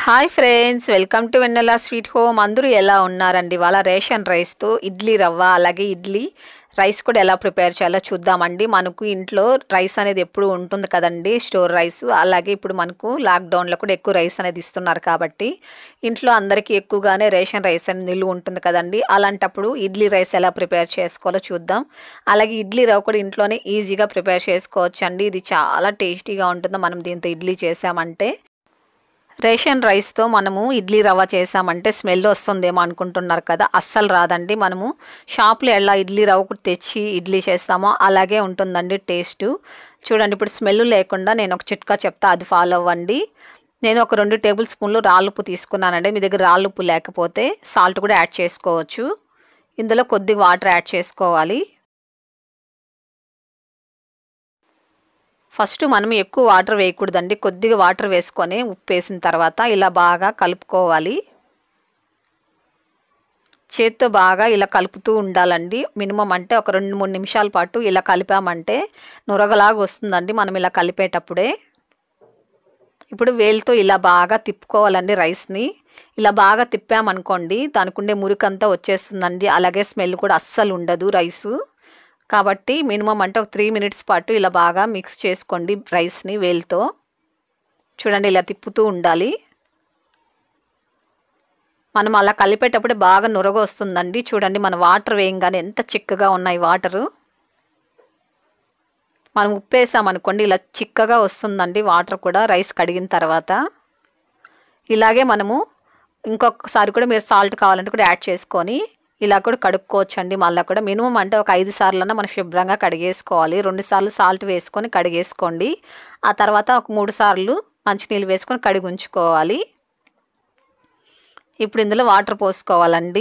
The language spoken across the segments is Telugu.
hi friends welcome to Vennela sweet home అందరూ ఎలా ఉన్నారండి వాళ్ళ రేషన్ రైస్తో ఇడ్లీ రవ్వ అలాగే ఇడ్లీ రైస్ కూడా ఎలా ప్రిపేర్ చేయాలో చూద్దామండి మనకు ఇంట్లో రైస్ అనేది ఎప్పుడు ఉంటుంది కదండి స్టోర్ రైస్ అలాగే ఇప్పుడు మనకు లాక్డౌన్లో కూడా ఎక్కువ రైస్ అనేది ఇస్తున్నారు కాబట్టి ఇంట్లో అందరికీ ఎక్కువగానే రేషన్ రైస్ అనేది నిలువ ఉంటుంది కదండి అలాంటప్పుడు ఇడ్లీ రైస్ ఎలా ప్రిపేర్ చేసుకోవాలో చూద్దాం అలాగే ఇడ్లీ రవ్వ కూడా ఇంట్లోనే ఈజీగా ప్రిపేర్ చేసుకోవచ్చు అండి ఇది చాలా టేస్టీగా ఉంటుంది మనం దీంతో ఇడ్లీ చేసామంటే రేషన్ రైస్తో మనము ఇడ్లీ రవ్వ చేసామంటే స్మెల్ వస్తుందేమో అనుకుంటున్నారు కదా అస్సలు రాదండి మనము షాప్లో ఎలా ఇడ్లీ రవ్వ కూడా తెచ్చి ఇడ్లీ చేస్తామో అలాగే ఉంటుందండి టేస్ట్ చూడండి ఇప్పుడు స్మెల్ లేకుండా నేను ఒక చిట్కా చెప్తా అది ఫాలో అవ్వండి నేను ఒక రెండు టేబుల్ స్పూన్లు రాళ్ళుప్పు తీసుకున్నానండి మీ దగ్గర రాళ్ళుప్పు లేకపోతే సాల్ట్ కూడా యాడ్ చేసుకోవచ్చు ఇందులో కొద్దిగా వాటర్ యాడ్ చేసుకోవాలి ఫస్ట్ మనం ఎక్కువ వాటర్ వేయకూడదండి కొద్దిగా వాటర్ వేసుకొని ఉప్పు వేసిన తర్వాత ఇలా బాగా కలుపుకోవాలి చేత్తో బాగా ఇలా కలుపుతూ ఉండాలండి మినిమం అంటే ఒక రెండు మూడు నిమిషాల పాటు ఇలా కలిపామంటే నురగలాగా వస్తుందండి మనం ఇలా కలిపేటప్పుడే ఇప్పుడు వేలుతో ఇలా బాగా తిప్పుకోవాలండి రైస్ని ఇలా బాగా తిప్పామనుకోండి దానికి ఉండే మురికంతా వచ్చేస్తుందండి అలాగే స్మెల్ కూడా అస్సలు ఉండదు రైసు కాబట్టి మినిమం అంటే ఒక త్రీ మినిట్స్ పాటు ఇలా బాగా మిక్స్ చేసుకోండి రైస్ని వేలుతో చూడండి ఇలా తిప్పుతూ ఉండాలి మనం అలా కలిపేటప్పుడు బాగా నురగ వస్తుందండి చూడండి మన వాటర్ వేయంగానే ఎంత చిక్కగా ఉన్నాయి వాటరు మనం ఉప్పు వేసామనుకోండి ఇలా చిక్కగా వస్తుందండి వాటర్ కూడా రైస్ కడిగిన తర్వాత ఇలాగే మనము ఇంకొకసారి కూడా మీరు సాల్ట్ కావాలంటే కూడా యాడ్ చేసుకొని ఇలా కూడా కడుక్కోవచ్చండి మళ్ళీ కూడా మినిమం అంటే ఒక ఐదు సార్లన్నా మనం శుభ్రంగా కడిగేసుకోవాలి రెండు సార్లు సాల్ట్ వేసుకొని కడిగేసుకోండి ఆ తర్వాత ఒక మూడు సార్లు మంచినీళ్ళు వేసుకొని కడిగి ఉంచుకోవాలి ఇప్పుడు ఇందులో వాటర్ పోసుకోవాలండి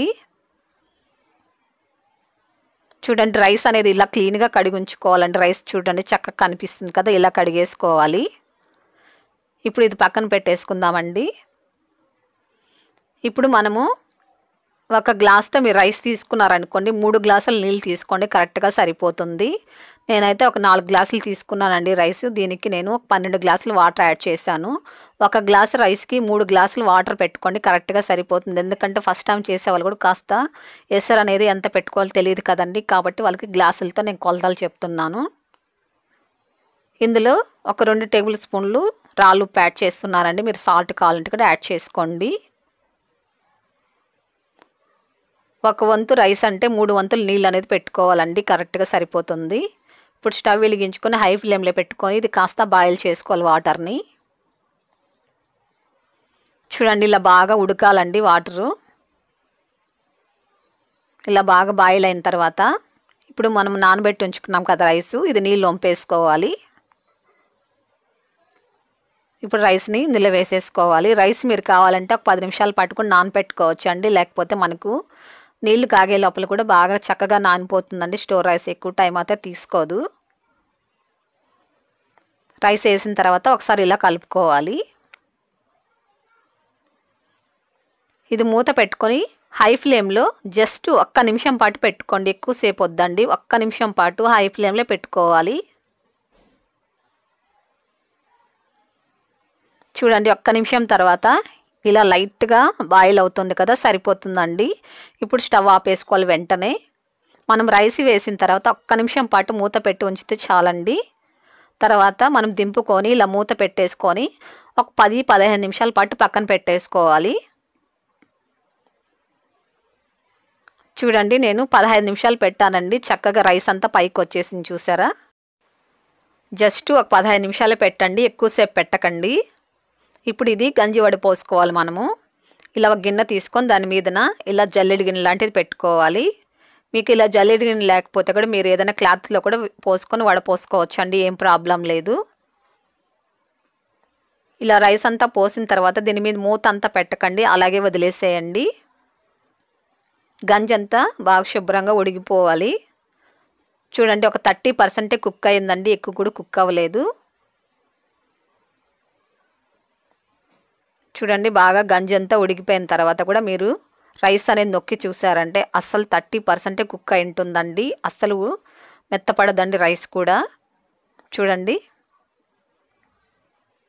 చూడండి రైస్ అనేది ఇలా క్లీన్గా కడిగి ఉంచుకోవాలండి రైస్ చూడండి చక్కగా కనిపిస్తుంది కదా ఇలా కడిగేసుకోవాలి ఇప్పుడు ఇది పక్కన పెట్టేసుకుందామండి ఇప్పుడు మనము ఒక గ్లాస్తో మీరు రైస్ తీసుకున్నారనుకోండి మూడు గ్లాసులు నీళ్ళు తీసుకోండి కరెక్ట్గా సరిపోతుంది నేనైతే ఒక నాలుగు గ్లాసులు తీసుకున్నానండి రైస్ దీనికి నేను ఒక పన్నెండు గ్లాసులు వాటర్ యాడ్ చేశాను ఒక గ్లాస్ రైస్కి మూడు గ్లాసులు వాటర్ పెట్టుకోండి కరెక్ట్గా సరిపోతుంది ఎందుకంటే ఫస్ట్ టైం చేసే వాళ్ళు కూడా కాస్త ఎసరు అనేది ఎంత పెట్టుకోవాలో తెలియదు కదండి కాబట్టి వాళ్ళకి గ్లాసులతో నేను కొలతలు చెప్తున్నాను ఇందులో ఒక రెండు టేబుల్ స్పూన్లు రాళ్ళు ఉప్పు యాడ్ చేస్తున్నారండి మీరు సాల్ట్ కావాలంటే కూడా యాడ్ చేసుకోండి ఒక వంతు రైస్ అంటే మూడు వంతులు నీళ్ళు అనేది పెట్టుకోవాలండి కరెక్ట్గా సరిపోతుంది ఇప్పుడు స్టవ్ వెలిగించుకొని హై ఫ్లేమ్లో పెట్టుకొని ఇది కాస్త బాయిల్ చేసుకోవాలి వాటర్ని చూడండి ఇలా బాగా ఉడకాలండి వాటరు ఇలా బాగా బాయిల్ అయిన తర్వాత ఇప్పుడు మనం నానబెట్టి ఉంచుకున్నాం కదా రైసు ఇది నీళ్ళు వంపేసుకోవాలి ఇప్పుడు రైస్ని ఇందులో వేసేసుకోవాలి రైస్ మీరు కావాలంటే ఒక పది నిమిషాలు పట్టుకుని నానపెట్టుకోవచ్చు అండి లేకపోతే మనకు నీళ్లు కాగే లోపల కూడా బాగా చక్కగా నానిపోతుందండి స్టోర్ రైస్ ఎక్కువ టైం అయితే తీసుకోదు రైస్ వేసిన తర్వాత ఒకసారి ఇలా కలుపుకోవాలి ఇది మూత పెట్టుకొని హై ఫ్లేమ్లో జస్ట్ ఒక్క నిమిషం పాటు పెట్టుకోండి ఎక్కువసేపు వద్దండి ఒక్క నిమిషం పాటు హై ఫ్లేమ్లో పెట్టుకోవాలి చూడండి ఒక్క నిమిషం తర్వాత ఇలా లైట్గా బాయిల్ అవుతుంది కదా సరిపోతుందండి ఇప్పుడు స్టవ్ ఆపేసుకోవాలి వెంటనే మనం రైస్ వేసిన తర్వాత ఒక్క నిమిషం పాటు మూత పెట్టి ఉంచితే చాలండి తర్వాత మనం దింపుకొని ఇలా మూత పెట్టేసుకొని ఒక పది పదిహేను నిమిషాల పాటు పక్కన పెట్టేసుకోవాలి చూడండి నేను పదహైదు నిమిషాలు పెట్టానండి చక్కగా రైస్ అంతా పైకి వచ్చేసింది చూసారా జస్ట్ ఒక పదహైదు నిమిషాలు పెట్టండి ఎక్కువసేపు పెట్టకండి ఇప్పుడు ఇది గంజి వడపోసుకోవాలి మనము ఇలా ఒక గిన్నె తీసుకొని దాని మీదన ఇలా జల్లెడి గిన్నె లాంటిది పెట్టుకోవాలి మీకు ఇలా జల్లెడి గిన్నె లేకపోతే కూడా మీరు ఏదైనా క్లాత్లో కూడా పోసుకొని వడపోసుకోవచ్చు అండి ఏం ప్రాబ్లం లేదు ఇలా రైస్ అంతా పోసిన తర్వాత దీని మీద మూత అంతా పెట్టకండి అలాగే వదిలేసేయండి గంజి అంతా బాగా శుభ్రంగా ఉడిగిపోవాలి చూడండి ఒక థర్టీ పర్సెంటే కుక్ అయిందండి ఎక్కువ కూడా కుక్ అవ్వలేదు చూడండి బాగా గంజి అంతా ఉడికిపోయిన తర్వాత కూడా మీరు రైస్ అనేది నొక్కి చూసారంటే అస్సలు థర్టీ పర్సెంటే కుక్ అయి ఉంటుందండి అస్సలు మెత్తపడదండి రైస్ కూడా చూడండి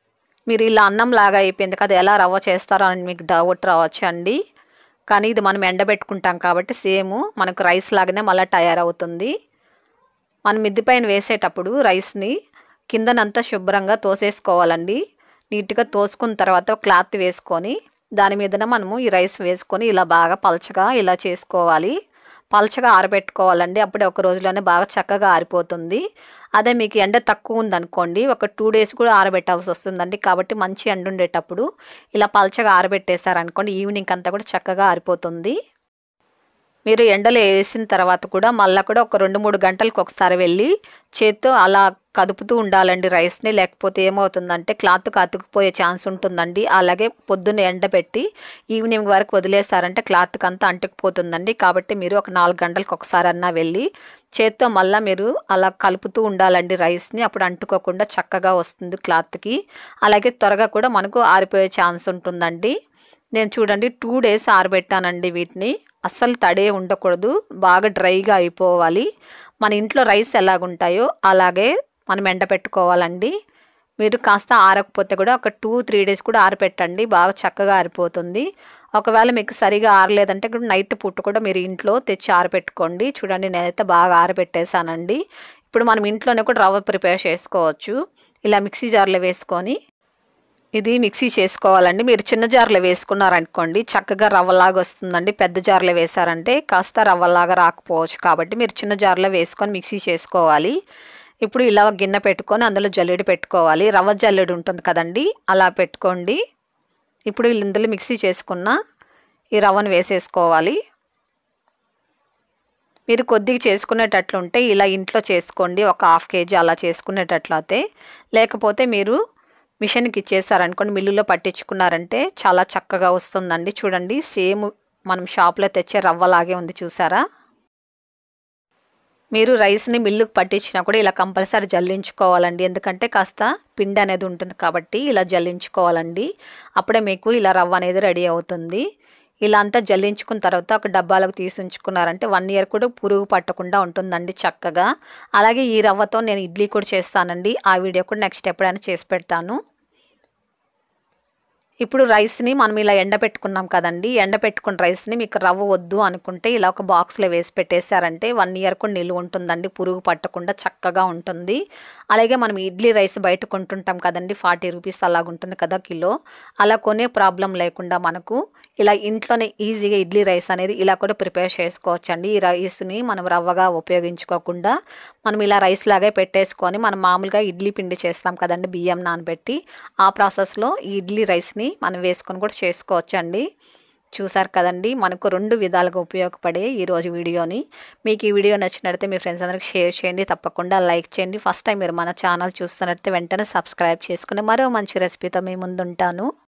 మీరు ఇలా అన్నం లాగా అయిపోయింది కదా ఎలా రవ్వ చేస్తారో అని మీకు డౌట్ రావచ్చు అండి కానీ ఇది మనం ఎండబెట్టుకుంటాం కాబట్టి సేమ్ మనకు రైస్ లాగానే మళ్ళీ తయారవుతుంది మనం మిద్ది పైన వేసేటప్పుడు రైస్ని కిందనంతా శుభ్రంగా తోసేసుకోవాలండి నీట్గా తోసుకున్న తర్వాత క్లాత్ వేసుకొని దాని మీదన మనము ఈ రైస్ వేసుకొని ఇలా బాగా పలచగా ఇలా చేసుకోవాలి పలచగా ఆరబెట్టుకోవాలండి అప్పుడే ఒక రోజులోనే బాగా చక్కగా ఆరిపోతుంది అదే మీకు ఎండ తక్కువ ఉందనుకోండి ఒక టూ డేస్ కూడా ఆరబెట్టాల్సి వస్తుందండి కాబట్టి మంచి ఎండ ఉండేటప్పుడు ఇలా పలచగా ఆరబెట్టేశారనుకోండి ఈవినింగ్ అంతా కూడా చక్కగా ఆరిపోతుంది మీరు ఎండలో వేసిన తర్వాత కూడా మళ్ళీ కూడా ఒక రెండు మూడు గంటలకు ఒకసారి వెళ్ళి చేత్తో అలా కదుపుతూ ఉండాలండి రైస్ని లేకపోతే ఏమవుతుందంటే క్లాత్ అతుకుపోయే ఛాన్స్ ఉంటుందండి అలాగే పొద్దున్న ఎండబెట్టి ఈవినింగ్ వరకు వదిలేసారంటే క్లాత్కి అంతా అంటుకుపోతుందండి కాబట్టి మీరు ఒక నాలుగు గంటలకు ఒకసారి అన్నా వెళ్ళి చేత్తో మళ్ళీ మీరు అలా కలుపుతూ ఉండాలండి రైస్ని అప్పుడు అంటుకోకుండా చక్కగా వస్తుంది క్లాత్కి అలాగే త్వరగా కూడా మనకు ఆరిపోయే ఛాన్స్ ఉంటుందండి నేను చూడండి టూ డేస్ ఆరబెట్టానండి వీటిని అస్సలు తడే ఉండకూడదు బాగా డ్రైగా అయిపోవాలి మన ఇంట్లో రైస్ ఎలాగుంటాయో అలాగే మనం ఎండపెట్టుకోవాలండి మీరు కాస్త ఆరకపోతే కూడా ఒక టూ త్రీ డేస్ కూడా ఆరపెట్టండి బాగా చక్కగా ఆరిపోతుంది ఒకవేళ మీకు సరిగా ఆరలేదంటే కూడా నైట్ పుట్టు కూడా మీరు ఇంట్లో తెచ్చి ఆరబెట్టుకోండి చూడండి నేనైతే బాగా ఆరబెట్టేశానండి ఇప్పుడు మనం ఇంట్లోనే కూడా రవ్వ ప్రిపేర్ చేసుకోవచ్చు ఇలా మిక్సీ జార్లో వేసుకొని ఇది మిక్సీ చేసుకోవాలండి మీరు చిన్న జార్లో వేసుకున్నారనుకోండి చక్కగా రవ్వలాగా వస్తుందండి పెద్ద జార్లో వేసారంటే కాస్త రవ్వలాగా రాకపోవచ్చు కాబట్టి మీరు చిన్న జార్లో వేసుకొని మిక్సీ చేసుకోవాలి ఇప్పుడు ఇలా గిన్నె పెట్టుకొని అందులో జల్లెడ పెట్టుకోవాలి రవ్వ జల్లెడ ఉంటుంది కదండి అలా పెట్టుకోండి ఇప్పుడు ఇందులో మిక్సీ చేసుకున్న ఈ రవ్వను వేసేసుకోవాలి మీరు కొద్దిగా చేసుకునేటట్లుంటే ఇలా ఇంట్లో చేసుకోండి ఒక హాఫ్ కేజీ అలా చేసుకునేటట్లయితే లేకపోతే మీరు మిషన్కి ఇచ్చేసారనుకోండి మిల్లులో పట్టించుకున్నారంటే చాలా చక్కగా వస్తుందండి చూడండి సేమ్ మనం షాప్లో తెచ్చే రవ్వలాగే ఉంది చూసారా మీరు రైస్ని మిల్లుకు పట్టించినా కూడా ఇలా కంపల్సరీ జల్లించుకోవాలండి ఎందుకంటే కాస్త పిండి అనేది ఉంటుంది కాబట్టి ఇలా జల్లించుకోవాలండి అప్పుడే మీకు ఇలా రవ్వ అనేది రెడీ అవుతుంది ఇలా అంతా జల్లించుకున్న తర్వాత ఒక డబ్బాలకు తీసి ఉంచుకున్నారంటే వన్ ఇయర్ కూడా పురుగు పట్టకుండా ఉంటుందండి చక్కగా అలాగే ఈ రవ్వతో నేను ఇడ్లీ కూడా చేస్తానండి ఆ వీడియో కూడా నెక్స్ట్ ఎప్పుడైనా చేసి పెడతాను ఇప్పుడు రైస్ని మనం ఇలా ఎండబెట్టుకున్నాం కదండి ఎండబెట్టుకున్న రైస్ని మీకు రవ్వ వద్దు అనుకుంటే ఇలా ఒక బాక్స్లో వేసి పెట్టేశారంటే వన్ ఇయర్ కూడా నిలువ ఉంటుందండి పురుగు పట్టకుండా చక్కగా ఉంటుంది అలాగే మనం ఇడ్లీ రైస్ బయట కొంటుంటాం కదండి ఫార్టీ రూపీస్ అలాగ ఉంటుంది కదా కిలో అలా కొనే ప్రాబ్లం లేకుండా మనకు ఇలా ఇంట్లోనే ఈజీగా ఇడ్లీ రైస్ అనేది ఇలా కూడా ప్రిపేర్ చేసుకోవచ్చండి ఈ రైస్ని మనం రవ్వగా ఉపయోగించుకోకుండా మనం ఇలా రైస్ లాగే పెట్టేసుకొని మనం మామూలుగా ఇడ్లీ పిండి చేస్తాం కదండి బియ్యం నానబెట్టి ఆ ప్రాసెస్లో ఈ ఇడ్లీ రైస్ని మనం వేసుకొని కూడా చేసుకోవచ్చండి చూసారు కదండి మనకు రెండు విధాలుగా ఉపయోగపడే ఈరోజు వీడియోని మీకు ఈ వీడియో నచ్చినట్లయితే మీ ఫ్రెండ్స్ అందరికి షేర్ చేయండి తప్పకుండా లైక్ చేయండి ఫస్ట్ టైం మీరు మన ఛానల్ చూస్తున్నట్లయితే వెంటనే సబ్స్క్రైబ్ చేసుకుని మరో మంచి రెసిపీతో మీ ముందుంటాను